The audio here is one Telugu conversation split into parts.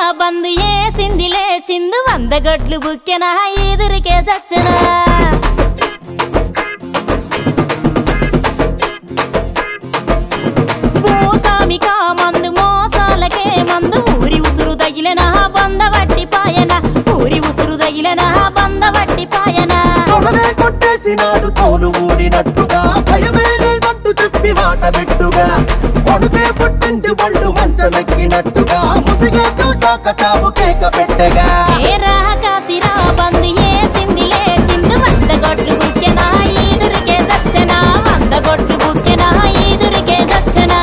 బంద్ ఏసింది లేచిందు వంద గొడ్లు బుక్కెనా ఎదురికే చచ్చనా భూసామికా మందు మోసాలకే మందు ఊరి ఉసురు తగిలనా బంద వట్టి పాయన ఊరి ఉసురు తగిలనా బంద వట్టి పాయన తొడలే కొట్టేసినాడు తోలు ఊడినట్టుగా భయమే లేదంటూ చెప్పి మాట పెట్టుగా కొడుకే పుట్టింది ఒళ్ళు మంచమెక్కినట్టుగా ముసిగే చూసాక చావు కేక పెట్టగా ఏరా కాసిరా బంద్ ఏసింది లేచిందు వంద గొడ్లు బుక్కెనా ఎదురికే చచ్చనా వంద గొడ్లు బుక్కెనా ఎదురికే చచ్చనా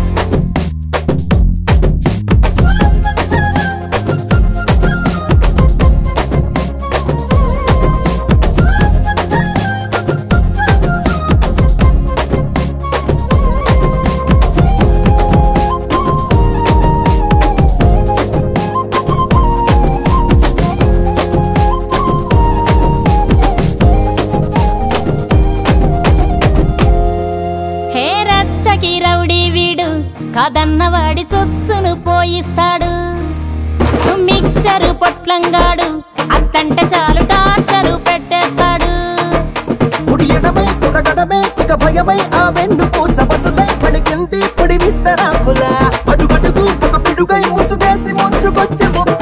హే రచ్చకి రౌడీ వీడు కదన్నవాడి చొచ్చును పోయిస్తాడు మిక్చరు పొట్లంగాడు అత్తంటే చాలు టార్చరు పెట్టేస్తాడు కుడి ఎడమై తొడగడమే ఇక భయమై ఆ వెన్ను పూస పసులై పడికింది పొడి విస్తరాకులా అడుగడుగు ఒక పిడుగై ముసుగేసి ముంచుకొచ్చి